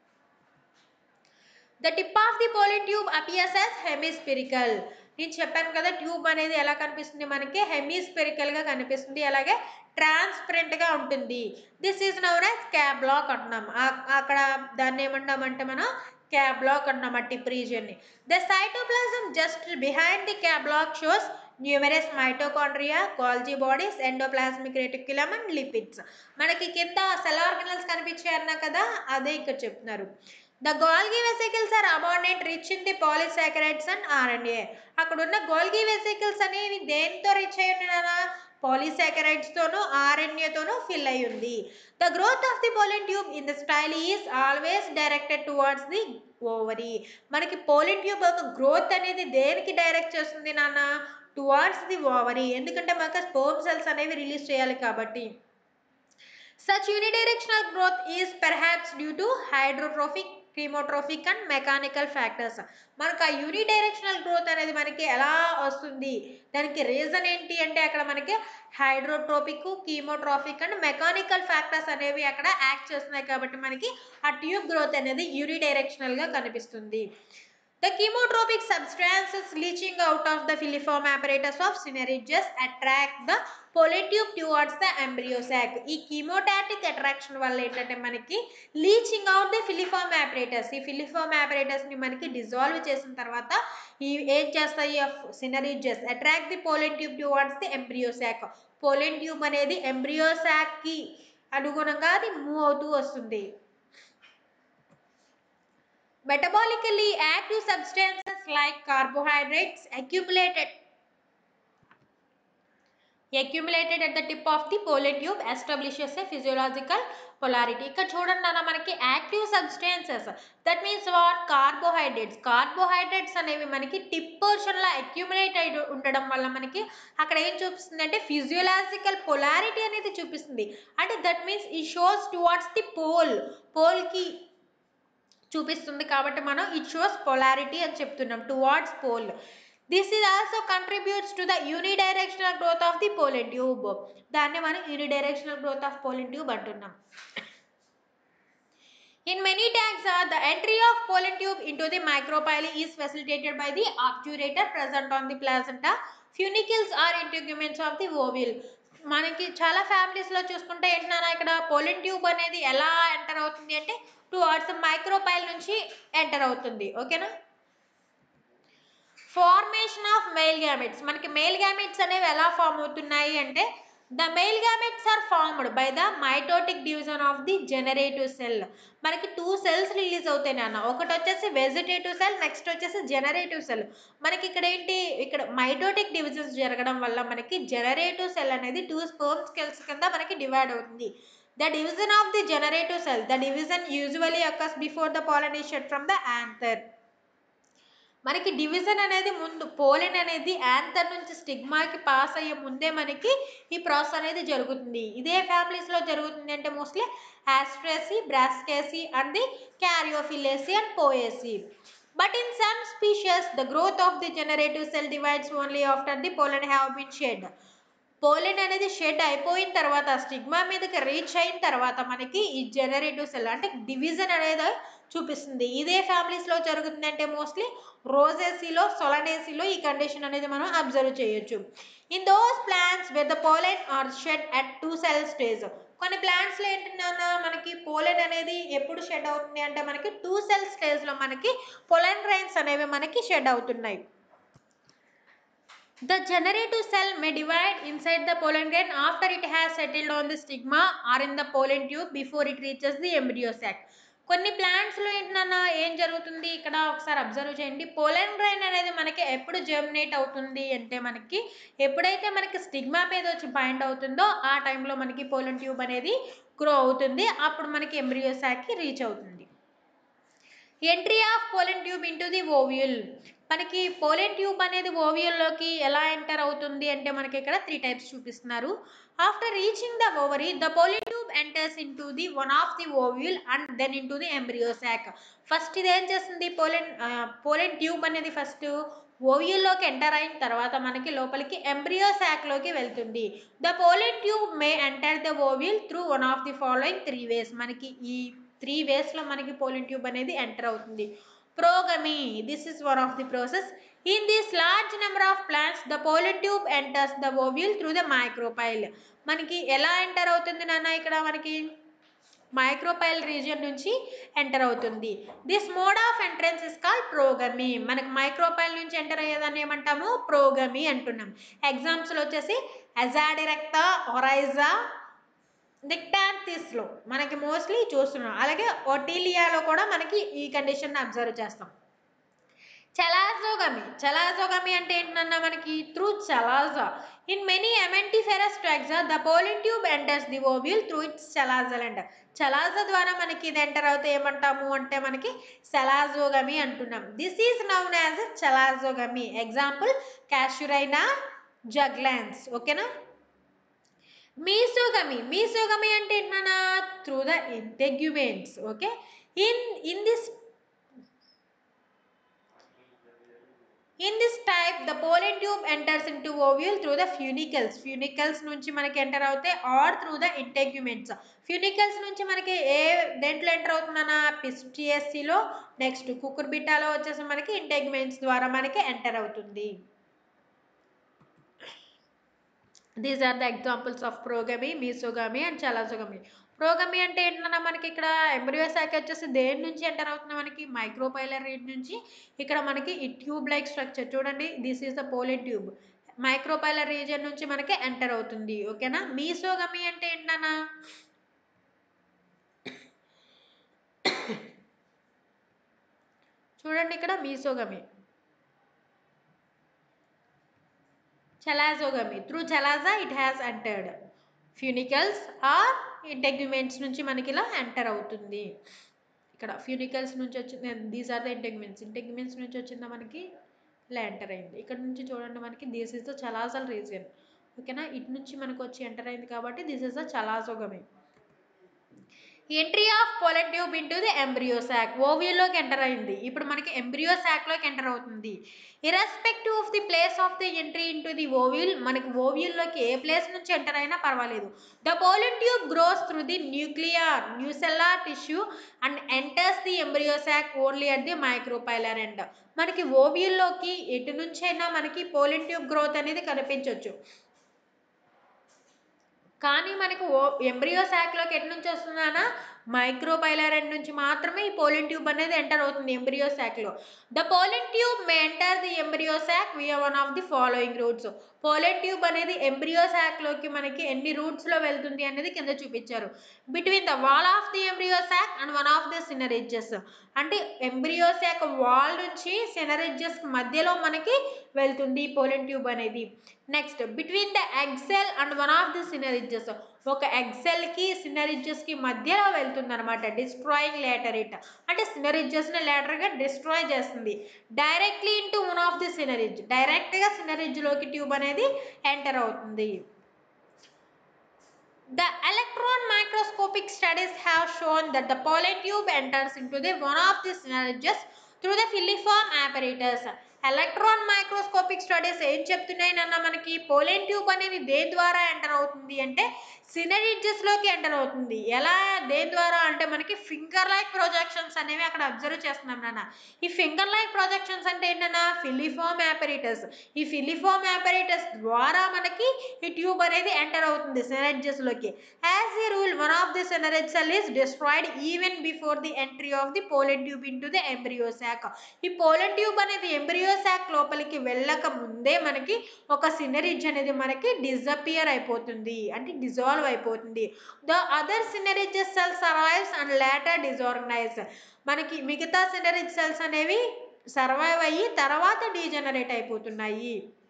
the tip of the pollen tube appears as hemispherical నేను చెప్పాను కదా ట్యూబ్ అనేది ఎలా కనిపిస్తుంది మనకి హెమిస్పెరికల్ గా కనిపిస్తుంది అలాగే ట్రాన్స్పరెంట్ గా ఉంటుంది this is known as cap block అంటున్నాం ఆ- అక్కడ దాన్ని ఏమన్నామంటే మనం క్యాబ్ బ్లాక్ అంటున్నాం ఆ టిప్ రీజియన్ ని the cytoplasm just behind the cap block shows numerous mitochondria Golgi bodies endoplasmic reticulum and lipids మనకి కింద సెల్ ఆర్గనల్స్ కనిపించాయి అన్నా కదా అదే ఇక్కడ చెప్తున్నారు the Golgi vesicles are abundant rich in the polysaccharides and RNA అక్కడ ఉన్న గోల్గీ వెసికల్స్ అనేవి దేంతో రిచ్ అయి ఉన్నాయా పాలిసాకరైడ్స్ తోనూ RNA తోనూ ఫిల్ అయి ఉంది the growth of the pollen tube in the style is always directed towards the ovary మనకి పోలిన్ ట్యూబ్ యొక్క గ్రోత్ అనేది దేనికి డైరెక్ట్ చేస్తుంది నాన్న టువార్డ్స్ ది ఓవరీ ఎందుకంటే మనకు స్పోమ్ సెల్స్ అనేవి రిలీజ్ చేయాలి కాబట్టి Such unidirectional growth is perhaps due to hydrotrophic, chemotrophic and mechanical factors. మనకు ఆ యూనిడైరెక్షనల్ గ్రోత్ అనేది మనకి ఎలా వస్తుంది దానికి రీజన్ ఏంటి అంటే అక్కడ మనకి hydrotropic chemotropic and mechanical factors అనేవి అక్కడ యాక్ట్ చేస్తున్నాయి కాబట్టి మనకి ఆ ట్యూబ్ గ్రోత్ అనేది యూనిడైరెక్షనల్ గా కనిపిస్తుంది The chemotropic substances leaching out of the filiform apparatus of synergies attract the polytube towards the embryo sac. ఈ కీమోటాటిక్ అట్రాక్షన్ వల్ల ఏంటంటే మనకి leaching out the filiform apparatus ఈ ఫిలిఫార్మ్ apparatus ని మనకి డిజాల్వ్ చేసిన తర్వాత ఈ ఏం చేస్తాయి synergids attract the pollen tube towards the embryo sac pollen tube అనేది ఎంబ్రియో సాక్ కి అనుగుణంగా అది మూవ్ అవుతూ వస్తుంది Metabolically active substances like carbohydrates accumulated accumulated at the tip of the pollen tube establishes a physiological polarity ఇక్కడ చూడండి నాన్న మనకి active substances that means what carbohydrates carbohydrates అనేవి మనకి టిప్ పోర్షన్లో అక్యుములేట్ అయి ఉండడం వల్ల మనకి అక్కడ ఏం చూపిస్తుంది అంటే ఫిజియోలాజికల్ పొలారిటీ అనేది చూపిస్తుంది అంటే దట్ మీన్స్ ఈ షోస్ టువార్డ్స్ ది పోల్ పోల్కి చూపిస్తుంది కాబట్టి మనం ఇట్ షోస్ పొలారిటీ అని చెప్తున్నాం towards pole this is also contributes to the unidirectional growth of the pollen tube దాన్ని మనం unidirectional growth of pollen tube అంటున్నాం In many taxa, the entry of pollen tube into the micropyle is facilitated by the obturator present on the placenta. Funicles are integuments of the ovule. మనకి చాలా ఫ్యామిలీస్లో చూసుకుంటే ఏంటన్నా ఇక్కడ పోలిన్ tube అనేది ఎలా enter అవుతుంది అంటే టూ అవర్స్ మైక్రోపైల్ నుంచి ఎంటర్ అవుతుంది ఓకేనా ఫార్మేషన్ ఆఫ్ మెయిల్ గ్యామెట్స్ మనకి మెయిల్ గ్యామెట్స్ అనేవి ఎలా ఫామ్ అవుతున్నాయి అంటే the male gametes are formed by the mitotic division of the generative cell మనకి టూ సెల్స్ రిలీజ్ అవుతాయి నాన్న ఒకటి వచ్చేసి వెజిటేటివ్ సెల్ నెక్స్ట్ వచ్చేసి జనరేటివ్ సెల్ మనకి ఇక్కడ ఏంటి ఇక్కడ మైటోటిక్ డివిజన్స్ జరగడం వల్ల మనకి జనరేటివ్ సెల్ అనేది టూ స్పర్మ్ సెల్స్ కింద మనకి డివైడ్ అవుతుంది the division of the generative cell the division usually occurs before the pollination from the anther మనకి డివిజన్ అనేది ముందు పోలిన్ అనేది యాంథర్ నుంచి స్టిగ్మాకి పాస్ అయ్యే ముందే మనకి ఈ ప్రాసెస్ అనేది జరుగుతుంది ఇదే ఫ్యామిలీస్లో జరుగుతుంది అంటే mostly Asteraceae Brassicaceae and the Caryophyllaceae and Poaceae but in some species the growth of the generative cell divides only after the pollen have been shed pollen అనేది షెడ్ అయిపోయిన తర్వాత స్టిగ్మా మీదకి రీచ్ అయిన తర్వాత మనకి ఈ జనరేటివ్ సెల్ అంటే division అనేది చూపిస్తుంది ఇదే ఫ్యామిలీస్లో జరుగుతుంది అంటే మోస్ట్లీ రోజేసీలో సొలనేసీలో ఈ కండిషన్ అనేది మనం అబ్జర్వ్ చేయొచ్చు in those plants with the pollen are shed at two cell stage కొన్ని ప్లాంట్స్లో ఏంటన్నా మనకి పోలెన్ అనేది ఎప్పుడు షెడ్ అవుతుంది అంటే మనకి టూ సెల్ స్టేజ్లో మనకి పొలెన్ రైన్స్ అనేవి మనకి షెడ్ అవుతున్నాయి The generative cell may divide inside the pollen grain after it has settled on the stigma or in the pollen tube before it reaches the embryo sac. కొన్ని ప్లాంట్స్లో ఏంటన్నా ఏం జరుగుతుంది ఇక్కడ ఒకసారి అబ్జర్వ్ చేయండి పోలెన్ గ్రైన్ అనేది మనకి ఎప్పుడు జర్మినేట్ అవుతుంది అంటే మనకి ఎప్పుడైతే మనకి స్టిగ్మా మీద వచ్చి బైండ్ అవుతుందో ఆ టైంలో మనకి పోలెన్ ట్యూబ్ అనేది గ్రో అవుతుంది అప్పుడు మనకి ఎంబ్రియో సాక్కి రీచ్ అవుతుంది entry of pollen tube into the ovule మనకి పోలెన్ ట్యూబ్ అనేది ఓవియల్లోకి ఎలా ఎంటర్ అవుతుంది అంటే మనకి ఇక్కడ త్రీ టైప్స్ చూపిస్తున్నారు after reaching the ovary the pollen tube enters into the one of the ovule and then into the embryo sac first ఇది ఏం చేస్తుంది పోలెన్ పోలెన్ ట్యూబ్ అనేది ఫస్ట్ ఓవ్యూల్లోకి ఎంటర్ అయిన తర్వాత మనకి లోపలికి ఎంబ్రియో సాక్లోకి వెళ్తుంది the pollen tube may enter the ovule through one of the following three ways మనకి ఈ త్రీ వేస్లో మనకి పోలిన్ ట్యూబ్ అనేది ఎంటర్ అవుతుంది porogamy this is one of the process in this large number of plants the pollen tube enters the ovule through the micropyle మనకి ఎలా enter అవుతుంది నాన్న ఇక్కడ మనకి మైక్రోపైల్ రీజియన్ నుంచి ఎంటర్ అవుతుంది this mode of entrance is call porogamy మనకి micropyle నుంచి ఎంటర్ అయ్యేదాన్ని ఏమంటాము ప్రోగమీ అంటున్నాం ఎగ్జామ్స్లో వచ్చేసి అజాడిరెక్టా ఒరైజా డిక్టాంతిస్లో మనకి మోస్ట్లీ చూస్తున్నాం అలాగే ఒటీలియాలో కూడా మనకి ఈ కండిషన్ అబ్జర్వ్ చేస్తాం చలాజోగమి చలాజోగమి అంటే ఏంటన్నా మనకి through chalaza in many amentiferous taxa the pollen tube enters the ovule through its chalazal end chalaza ద్వారా మనకి ఇది ఎంటర్ అవుతే ఏమంటాము అంటే మనకి చలాజోగమి అంటున్నాం this is known as chalazogamy example Casuarina Juglans ఓకేనా మీసోగమి మీసోగమి అంటే ఏంటన్నా through the integuments okay in in this in this type the pollen tube enters into ovule through the funicles funicles నుంచి మనకి enter అవుతాయి or through the integuments funicles నుంచి మనకి ఏ దేంట్లో enter అవుతుందన్న పిస్టిఎస్సిలో నెక్స్ట్ కుకుర్బిటాలో వచ్చేసి మనకి ఇంటెగ్యుమెంట్స్ ద్వారా మనకి ఎంటర్ అవుతుంది these are the examples of porogamy mesogamy and chalazogamy porogamy అంటే ఏంటన్నా మనకి ఇక్కడ ఎంబ్రియో శాఖ వచ్చేసి దేని నుంచి ఎంటర్ అవుతుంది మనకి మైక్రోపైలర్ రీడ్ నుంచి ఇక్కడ మనకి ఈ ట్యూబ్ లైక్ స్ట్రక్చర్ చూడండి this is the pollen tube micropylar region నుంచి మనకి ఎంటర్ అవుతుంది ఓకేనా మీసోగమి అంటే ఏంటన్నా చూడండి ఇక్కడ mesogamy chalazogamy through chalaza it has entered funicles or integuments నుంచి మనకి ఇలా ఎంటర్ అవుతుంది ఇక్కడ ఫ్యూనికల్స్ నుంచి వచ్చింది these are the integuments integuments నుంచి వచ్చిందా మనకి ఇలా ఎంటర్ అయింది ఇక్కడ నుంచి చూడండి మనకి this is the chalazal region ఓకేనా ఇటు నుంచి మనకు వచ్చి ఎంటర్ అయింది కాబట్టి this is the chalazogamy entry of pollen tube into the embryo sac ఓవియోలోకి ఎంటర్ అయింది ఇప్పుడు మనకి ఎంబ్రియో సాక్లోకి ఎంటర్ అవుతుంది irrespective of the place of the entry into the ovule మనకి ఓవియల్లోకి ఏ ప్లేస్ నుంచి ఎంటర్ అయినా పర్వాలేదు the pollen tube grows through the nuclear nucellar tissue and enters the embryo sock only at the micropylar end మనకి ఓవియల్లోకి ఎటు నుంచైనా మనకి పోలెన్ ట్యూబ్ గ్రోత్ అనేది కనిపించవచ్చు కానీ మనకు ఓ ఎంబ్రియో శాక్లోకి ఎటు నుంచి వస్తుందనా మైక్రోపైలరెంట్ నుంచి మాత్రమే ఈ పోలిన్ ట్యూబ్ అనేది ఎంటర్ అవుతుంది ఎంబ్రియో శాక్లో the pollen tube may enter the embryo sac via one of the following routes pollen tube అనేది ఎంబ్రియో శాక్లోకి మనకి ఎన్ని రూట్స్లో వెళ్తుంది అనేది కింద చూపించారు between the wall of the embryo sac and one of the synergids అంటే ఎంబ్రియో శాక్ వాల్ నుంచి సినరిడ్జెస్ మధ్యలో మనకి వెళ్తుంది పోలిన్ ట్యూబ్ అనేది next between the egg cell and one of the సినరిడ్జెస్ ఒక ఎగ్సెల్ కి సినరిడ్జెస్ కి మధ్యలో వెళ్తుంది అనమాట డిస్ట్రాయింగ్ లేటర్ ఇట్ అంటే సినరిడ్జెస్ ని లేటర్ గా డిస్ట్రాయ్ చేస్తుంది directly into one of the synergid direct గా సినరిడ్జ్ లోకి ట్యూబ్ అనేది ఎంటర్ అవుతుంది The electron microscopic studies have shown that the pollen tube enters into the one of the syringes through the filiform apparatus. Electron microscopic studies ఏం చెప్తున్నాయి నాన్న మనకి pollen tube అనేది దేని ద్వారా ఎంటర్ అవుతుంది అంటే సినరిడ్జెస్ లోకి ఎంటర్ అవుతుంది ఎలా దేని ద్వారా అంటే మనకి ఫింగర్ లైక్ ప్రొజెక్షన్స్ అనేవి అక్కడ అబ్జర్వ్ చేస్తున్నాం నాన్న ఈ ఫింగర్ లైక్ ప్రొజెక్షన్స్ అంటే ఏంటన్నా ఫిలిఫామ్ యాపరేటస్ ఈ ఫిలిఫామ్ యాపరేటస్ ద్వారా మనకి ఈ ట్యూబ్ అనేది ఎంటర్ అవుతుంది సినరిడ్జెస్ లోకి as a rule one of the synergid cell is destroyed even before the entry of the pollen tube into the embryo sac ఈ పోలెన్ ట్యూబ్ అనేది ఎంబ్రియో శాక్ లోపలికి వెళ్ళక ముందే మనకి ఒక సినరిడ్జ్ అనేది మనకి డిజపియర్ అయిపోతుంది అంటే డిజాల్వ్ అయిపోతుంది the other synergids cells arrives and later disorganize మనకి మిగతా సినరిడ్ సెల్స్ అనేవి సర్వైవ్ అయ్యి తర్వాత డీజనరేట్ అయిపోతున్నాయి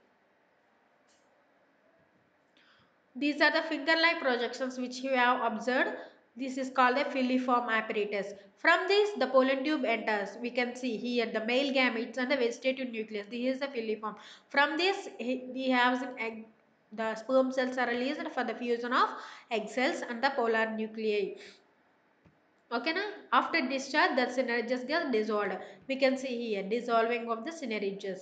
These are the finger-like projections which you have observed. This is called a filiform apparatus. From this, the pollen tube enters. We can see here the male gametes and the vegetative nucleus. This is the filiform. From this, he- we have some egg. The sperm cells are released for the fusion of egg cells and the polar nuclei. Okay, na? After discharge, the synerges get dissolved. We can see here dissolving of the synerges.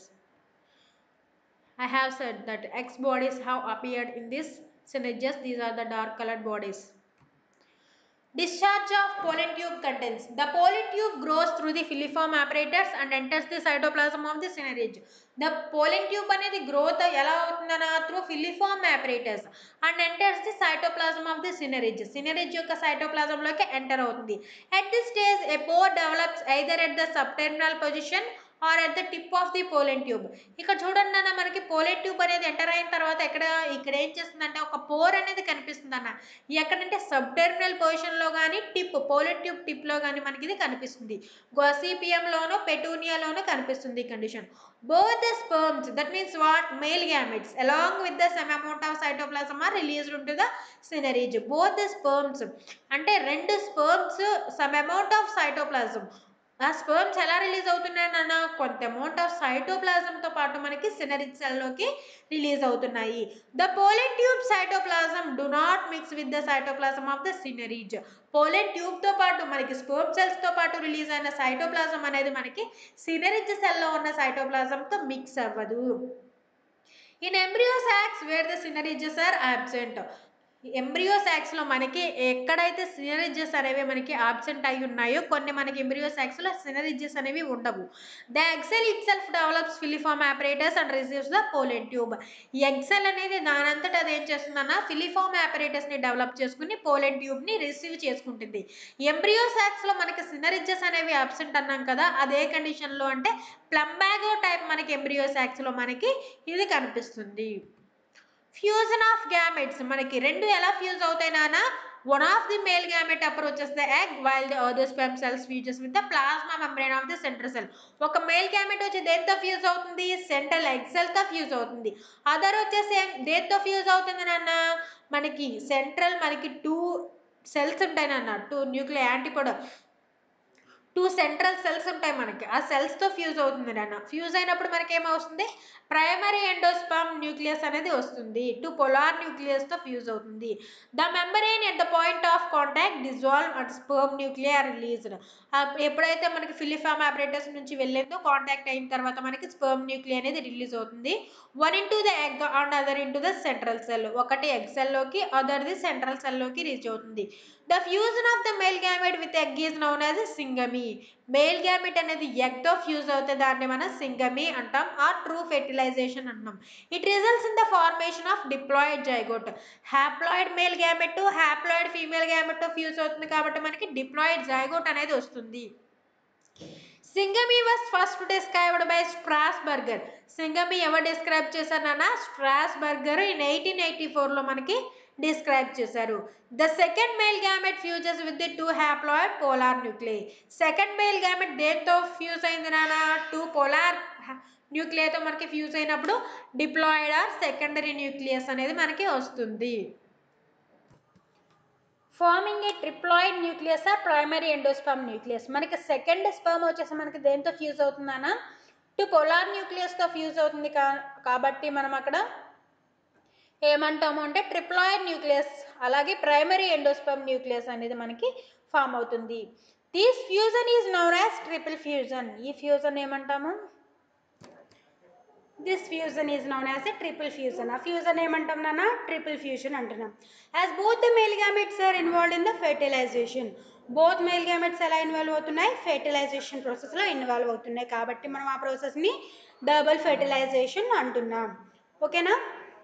I have said that X bodies have appeared in this synerges. These are the dark colored bodies. Discharge of pollen tube contents. The pollen tube grows through the filiform apparatus and enters the cytoplasm of the synerge. The pollen tube అనేది growth ఎలా అవుతుందనా through filiform apparatus and enters the cytoplasm of the synergid synergid యొక్క cytoplasm లోకి enter అవుతుంది at the stage a pore develops either at the subterminal position or at the tip of the pollen tube ఇక్కడ చూడండి అన్న మనకి pollen tube అనేది enter అయిన తర్వాత ఎక్కడ ఇక్కడ ఏం చేస్తుందంటే ఒక పోర్ అనేది కనిపిస్తుంది అన్న ఎక్కడంటే సబ్ టెర్మినల్ పొజిషన్లో కానీ టిప్ పోలెన్ ట్యూబ్ టిప్లో కానీ మనకి ఇది కనిపిస్తుంది గోసిపియంలోనో పెటూనియాలోనో కనిపిస్తుంది ఈ condition both the sperms that means what male gametes along with the some amount of cytoplasm are released to the synergid both the sperms అంటే రెండు sperms some amount of cytoplasm ఆ స్పర్మ్స్ ఎలా రిలీజ్ అవుతున్నాయి నాన్న కొంత amount of సైటోప్లాజంతో పాటు మనకి సినరిజ్ సెల్లోకి రిలీజ్ అవుతున్నాయి the pollen tube cytoplasm do not mix with the cytoplasm of the synergid pollen ట్యూబ్తో పాటు మనకి స్పర్మ్ సెల్స్తో పాటు రిలీజ్ అయిన సైటోప్లాజం అనేది మనకి సినరిజ్ సెల్లో ఉన్న సైటోప్లాజంతో మిక్స్ అవ్వదు in embryo sacs where the synergids are absent embryo సాక్స్లో మనకి ఎక్కడైతే సినరిజెస్ అనేవి మనకి ఆబ్సెంట్ అయి ఉన్నాయో కొన్ని మనకి ఎంబ్రియో సాక్స్లో సినరిజెస్ అనేవి ఉండవు the egg cell itself develops filiform apparatus and receives the pollen tube ఈ ఎక్సెల్ అనేది దానంతట అది ఏం చేస్తుందన్న ఫిలిఫామ్ ఆపరేటర్స్ని డెవలప్ చేసుకుని పోలెన్ ట్యూబ్ని రిసీవ్ చేసుకుంటుంది ఎంబ్రియో సాక్స్లో మనకి సినరిజెస్ అనేవి అబ్సెంట్ అన్నాం కదా అదే కండిషన్లో అంటే ప్లంబాగో టైప్ మనకి ఎంబ్రియో సాక్స్లో మనకి ఇది కనిపిస్తుంది ఫ్యూజన్ ఆఫ్ గ్యామెట్స్ మనకి రెండు ఎలా ఫ్యూజ్ అవుతాయి నాన్న one of the male gamete approaches the egg while the other sperm cells fuses with the plasma membrane of the central cell ఒక మేల్ గ్యామెట్ వచ్చి దేంతో ఫ్యూజ్ అవుతుంది సెంట్రల్ ఎగ్ సెల్తో ఫ్యూజ్ అవుతుంది అదర్ వచ్చేసి ఏం- దేంతో ఫ్యూజ్ అవుతుంది నాన్న మనకి సెంట్రల్ మనకి టూ సెల్స్ ఉంటాయి నాన్న two nuclear antipode two central cells ఉంటాయి మనకి ఆ సెల్స్తో ఫ్యూజ్ అవుతుంది నాన్న ఫ్యూజ్ అయినప్పుడు మనకి ఏమవుతుంది ప్రైమరీ ఎండోస్పర్మ్ న్యూక్లియస్ అనేది వస్తుంది టు పొలార్ న్యూక్లియస్తో ఫ్యూజ్ అవుతుంది the membrane at the point of contact dissolve and sperm nuclear released ఎప్పుడైతే మనకి ఫిలిఫామ్ ఆపరేటర్స్ నుంచి వెళ్ళేందో కాంటాక్ట్ అయిన తర్వాత మనకి స్పర్మ్ న్యూక్లియర్ అనేది రిలీజ్ అవుతుంది one into the egg and other into the central cell ఒకటి ఎగ్ సెల్లోకి అదర్ ది సెంట్రల్ సెల్లోకి రీచ్ అవుతుంది the fusion of the male gamete with egg is known as syngamy male gamete అనేది ఎగ్తో fuse అవుతే దాన్ని మనం సింగమి అంటాం ఆర్ ట్రూ ఫెర్టిలైజేషన్ అంటాం it results in the form formation of diploid zygote haploid male gamete haploid female gamete fuse అవుతుంది కాబట్టి మనకి డిప్లాయిడ్ జైగోట్ అనేది వస్తుంది syngamy was first described by Strasburger syngamy ఎవరు డిస్క్రైబ్ చేశారు నాన్న స్ట్రాస్బర్గర్ ఇన్ ఎయిటీన్ ఎయిటీ ఫోర్లో మనకి డిస్క్రైబ్ చేశారు the second male gamete fuses with the two haploid polar nuclei second male gamete దేంతో ఫ్యూజ్ అయింది నాన్న టూ పోలార్ న్యూక్లియైతో మనకి ఫ్యూజ్ అయినప్పుడు డిప్లాయిడ్ ఆర్ సెకండరీ న్యూక్లియస్ అనేది మనకి వస్తుంది forming a triploid nucleus or primary endosperm nucleus మనకి సెకండ్ స్పర్మ్ వచ్చేసి మనకి దేంతో ఫ్యూజ్ అవుతుందన్న టు పోలార్ న్యూక్లియస్తో ఫ్యూజ్ అవుతుంది కా కాబట్టి మనం అక్కడ ఏమంటాము అంటే ట్రిప్లాయిడ్ న్యూక్లియస్ అలాగే ప్రైమరీ ఎండోస్పర్మ్ న్యూక్లియస్ అనేది మనకి ఫామ్ అవుతుంది these fusion is known as triple fusion ఈ ఫ్యూజన్ ఏమంటాము this fusion is known as a triple fusion ఆ ఫ్యూజన్ ఏమంటాం నాన్న ట్రిపుల్ ఫ్యూజన్ అంటున్నాం as both the male gametes are involved in the fertilization both male gametes ఎలా involve అవుతున్నాయి fertilization ప్రాసెస్లో involve అవుతున్నాయి కాబట్టి మనం ఆ ప్రాసెస్ని డబుల్ ఫెర్టిలైజేషన్ అంటున్నాం ఓకేనా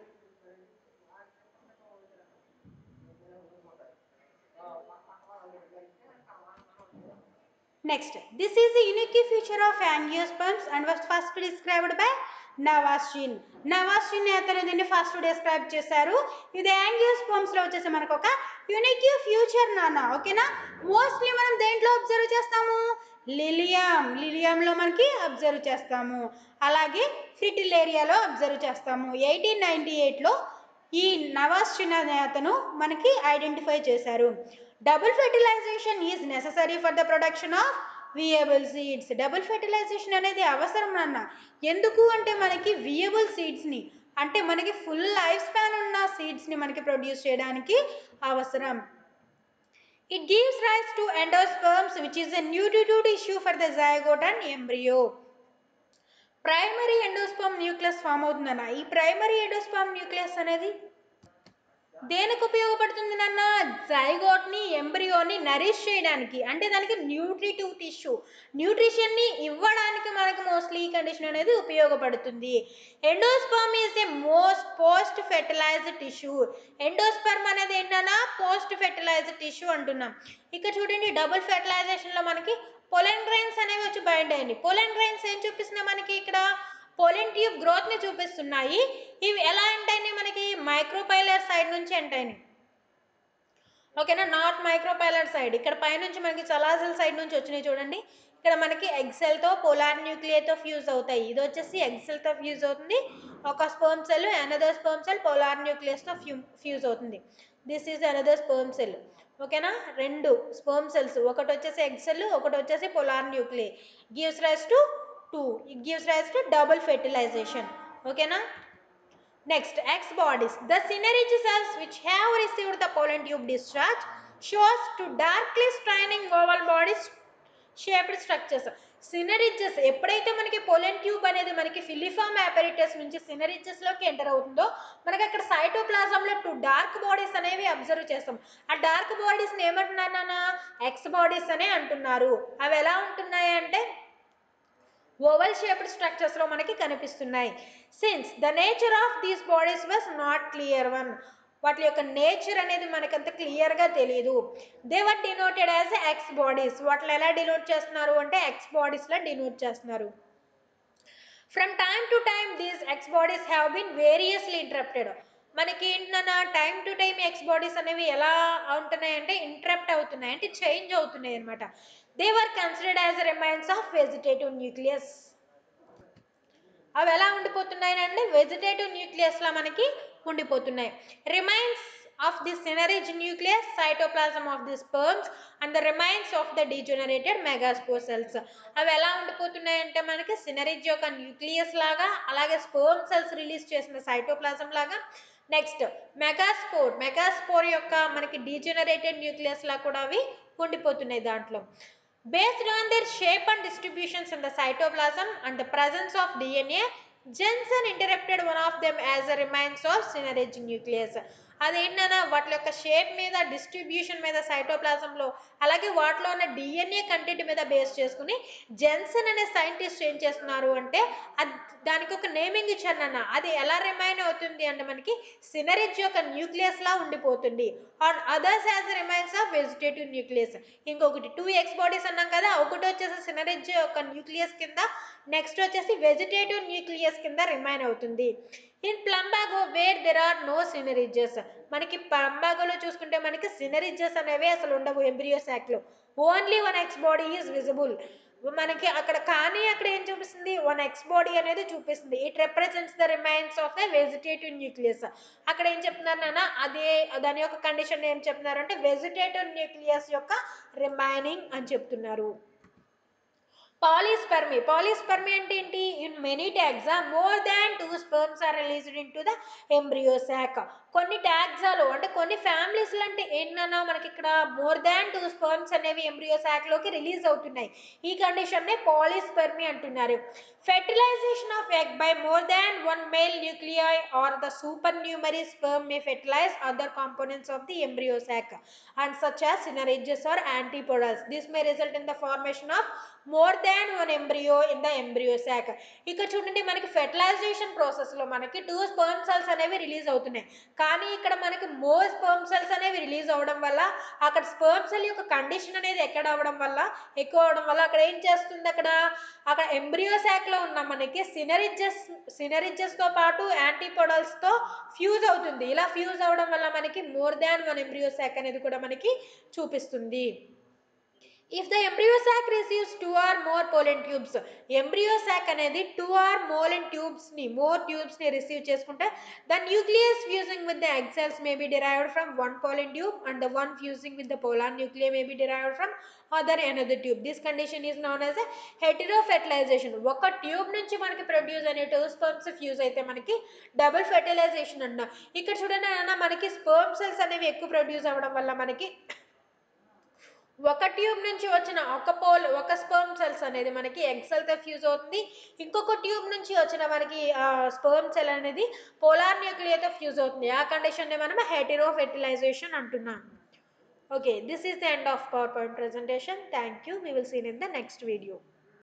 Next, this is the unique feature of angiosperms and was first described by నవాస్చిన్ నవాస్చిన్ అతను దీన్ని ఫస్ట్ డిస్క్రైబ్ చేశారు ఇది యాంగియోస్పర్మ్స్ లో వచ్చేసి మనకు ఒక యునిక్ ఫ్యూచర్ నాన్న ఓకేనా మోస్ట్లీ మనం దేంట్లో అబ్జర్వ్ చేస్తాము లిలియం లిలియంలో మనకి అబ్జర్వ్ చేస్తాము అలాగే ఫ్రిటిలేరియాలో అబ్జర్వ్ చేస్తాము ఎయిటీన్ నైన్టీ ఎయిట్లో ఈ నవాస్చిన్ అనే అతను మనకి ఐడెంటిఫై చేశారు double fertilization is necessary for the production of viable seeds double fertilization అనేది అవసరం అన్న ఎందుకు అంటే మనకి వియబుల్ సీడ్స్ని అంటే మనకి ఫుల్ లైఫ్ స్పాన్ ఉన్న సీడ్స్ని మనకి ప్రొడ్యూస్ చేయడానికి అవసరం it gives rise to endosperms which is a nutritive tissue for the zygote and embryo primary endosperm nucleus form అవుతుందన్న ఈ ప్రైమరీ ఎండోస్పర్మ్ న్యూక్లియస్ అనేది దేనికి ఉపయోగపడుతుంది నాన్న జైగోట్ని ఎంబ్రియోని నరిష్ చేయడానికి అంటే దానికి న్యూట్రిటివ్ టిష్యూ న్యూట్రిషన్ని ఇవ్వడానికి మనకి మోస్ట్లీ ఈ కండిషన్ అనేది ఉపయోగపడుతుంది endosperm is a most post fertilized tissue endosperm అనేది ఏంటన్నా పోస్ట్ ఫెర్టిలైజ్డ్ టిష్యూ అంటున్నాం ఇక్కడ చూడండి డబుల్ ఫెర్టిలైజేషన్లో మనకి పొలెన్ గ్రైన్స్ అనేవి వచ్చి బైండ్ అయ్యింది పొలెన్ గ్రైన్స్ ఏం చూపిస్తున్నాయి మనకి ఇక్కడ పోలెన్ ట్యూబ్ గ్రోత్ని చూపిస్తున్నాయి ఇవి ఎలా ఎంటైనాయి మనకి మైక్రోపైలర్ సైడ్ నుంచి ఎంటైనాయి ఓకేనా నార్త్ మైక్రోపైలర్ సైడ్ ఇక్కడ పైనుంచి మనకి చలాజల్ సైడ్ నుంచి వచ్చినాయి చూడండి ఇక్కడ మనకి ఎగ్సెల్తో పోలార్ న్యూక్లియర్తో ఫ్యూజ్ అవుతాయి ఇది వచ్చేసి ఎగ్సెల్తో ఫ్యూజ్ అవుతుంది ఒక sperm cell another sperm cell polar న్యూక్లియస్తో ఫ్యూ ఫ్యూజ్ అవుతుంది this is another sperm cell ఓకేనా రెండు స్పర్మ్ సెల్స్ ఒకటి వచ్చేసి ఎగ్ సెల్ ఒకటి వచ్చేసి polar nuclei gives rise to two it gives rise to double fertilization ఓకేనా next X bodies the synergid cells which have received the pollen tube discharge shows two darkly straining oval bodies shaped structures synergids ఎప్పుడైతే మనకి pollen tube అనేది మనకి ఫిలిఫామ్ యాపరిటస్ నుంచి సినరిజెస్ లోకి enter అవుతుందో మనకి అక్కడ సైటోప్లాజంలో టూ డార్క్ బాడీస్ అనేవి అబ్జర్వ్ చేస్తాం ఆ డార్క్ బాడీస్ ఏమంటున్నారు నాన్న ఎక్స్ బాడీస్ అనే అంటున్నారు అవి ఎలా ఉంటున్నాయి అంటే ఓవల్ షేప్డ్ స్ట్రక్చర్స్లో మనకి కనిపిస్తున్నాయి since the nature of these bodies was not clear one వాటి యొక్క నేచర్ అనేది మనకంత క్లియర్గా తెలియదు they were denoted as X bodies వాటిని ఎలా డినోట్ చేస్తున్నారు అంటే ఎక్స్ బాడీస్లో డినోట్ చేస్తున్నారు from time to time these X bodies have been variously interrupted మనకి ఏంటన్నా time to time X bodies అనేవి ఎలా ఉంటున్నాయి అంటే ఇంటరప్ట్ అవుతున్నాయి అంటే చేంజ్ అవుతున్నాయి అనమాట they were considered as remains of vegetative nucleus అవి ఎలా ఉండిపోతున్నాయి అంటే వెజిటేటివ్ న్యూక్లియస్లా మనకి ఉండిపోతున్నాయి remains of the synergid nucleus cytoplasm of the sperms and the remains of the degenerated megaspore cells అవి ఎలా ఉండిపోతున్నాయి అంటే మనకి సినరిజ్ యొక్క న్యూక్లియస్ లాగా అలాగే స్పర్మ్ సెల్స్ రిలీజ్ చేసిన సైటోప్లాజం లాగా నెక్స్ట్ మెగాస్పోర్ మెగాస్పోర్ యొక్క మనకి డీజనరేటెడ్ న్యూక్లియస్ లా కూడా అవి ఉండిపోతున్నాయి దాంట్లో Based on their shape and distributions in the cytoplasm and the presence of DNA, Jensen interrupted one of them as a remains of synergic nucleus. అదేంటన్నా వాటి యొక్క shape మీద distribution మీద సైటోప్లాజంలో అలాగే వాటిలో ఉన్న డిఎన్ఏ కంటెంట్ మీద బేస్ చేసుకుని జెన్సన్ అనే సైంటిస్ట్ ఏం చేస్తున్నారు అంటే అది దానికి ఒక నేమింగ్ ఇచ్చారు నాన్న అది ఎలా రిమైన్ అవుతుంది అంటే మనకి సినరిజ్ యొక్క న్యూక్లియస్ లా ఉండిపోతుంది on others as remains of vegetative nucleus ఇంకొకటి టూ ఎక్స్ బాడీస్ అన్నాం కదా ఒకటి వచ్చేసి సినరిజ్ యొక్క న్యూక్లియస్ కింద నెక్స్ట్ వచ్చేసి వెజిటేటివ్ న్యూక్లియస్ కింద రిమైన్ అవుతుంది in Plumbago where there are no synergids మనకి ప్లంబాగోలో చూసుకుంటే మనకి సినరిజెస్ అనేవి అసలు ఉండవు ఎంబ్రియో లో only one X body is visible మనకి అక్కడ కానీ అక్కడ ఏం చూపిస్తుంది వన్ ఎక్స్ బాడీ అనేది చూపిస్తుంది it represents the remains of the vegetative nucleus అక్కడ ఏం చెప్తున్నారు నాన్న అదే దాని యొక్క కండిషన్ ఏం చెప్తున్నారు అంటే వెజిటేటివ్ న్యూక్లియస్ యొక్క రిమైనింగ్ అని చెప్తున్నారు పాలీస్పర్మి పాలీస్పర్మి అంటే ఏంటి in many taxa more than two sperms are released into the embryo sac కొన్ని ట్యాగ్జాలు అంటే కొన్ని ఫ్యామిలీస్ అంటే ఏంటన్నా మనకి ఇక్కడ మోర్ దాన్ టూ స్పర్మ్స్ అనేవి ఎంబ్రియో శాక్ లోకి రిలీజ్ అవుతున్నాయి ఈ కండిషన్ నే పాలీస్పర్మి అంటున్నారు fertilisation of egg by more than one male nuclei or the supernumerary sperm may fertilise other components of the embryo sac and such as synergies or antipodas this may result in the formation of more than one embryo in the embryo sac ఇక్కడ చూడండి మనకి fertilisation process లో మనకి two sperm cells అనేవి release అవుతున్నాయి కానీ ఇక్కడ మనకి మోర్ స్పర్మ్ సెల్స్ అనేవి రిలీజ్ అవ్వడం వల్ల అక్కడ స్పర్మ్ సెల్ యొక్క కండిషన్ అనేది ఎక్కడ అవ్వడం వల్ల ఎక్కువ అవడం వల్ల అక్కడ ఏం చేస్తుంది అక్కడ అక్కడ ఎంబ్రియో శాక్ లో ఉన్న మనకి సినరిజెస్ సినరిజెస్ తో పాటు యాంటీపోడల్స్ తో ఫ్యూజ్ అవుతుంది ఇలా ఫ్యూజ్ అవడం వల్ల మనకి more than one embryo sac అనేది కూడా మనకి చూపిస్తుంది if the embryo sac receives two or more pollen tubes embryo sac అనేది టూ ఆర్ మోలెన్ ట్యూబ్స్ ని మోర్ ట్యూబ్స్ ని రిసీవ్ చేసుకుంటే the nucleus fusing with the egg cells may be derived from one pollen tube and the one fusing with the polar nuclear may be derived from other another tube this condition is known as Hetero heterofertilisation ఒక tube నుంచి మనకి produce అనే two sperms fuse అయితే మనకి double fertilisation అన్న ఇక్కడ చూడండి అన్న మనకి స్పర్మ్ సెల్స్ అనేవి ఎక్కువ ప్రొడ్యూస్ అవ్వడం వల్ల మనకి ఒక ట్యూబ్ నుంచి వచ్చిన ఒక పోల్ ఒక స్పర్మ్ సెల్స్ అనేది మనకి ఎగ్ సెల్తో ఫ్యూజ్ అవుతుంది ఇంకొక ట్యూబ్ నుంచి వచ్చిన మనకి స్పర్మ్ సెల్ అనేది పోలార్ న్యూక్లియర్తో ఫ్యూజ్ అవుతుంది ఆ కండిషన్ని మనం హెటిరో ఫెర్టిలైజేషన్ అంటున్నాం okay this is the end of PowerPoint presentation thank you we will seen in the next video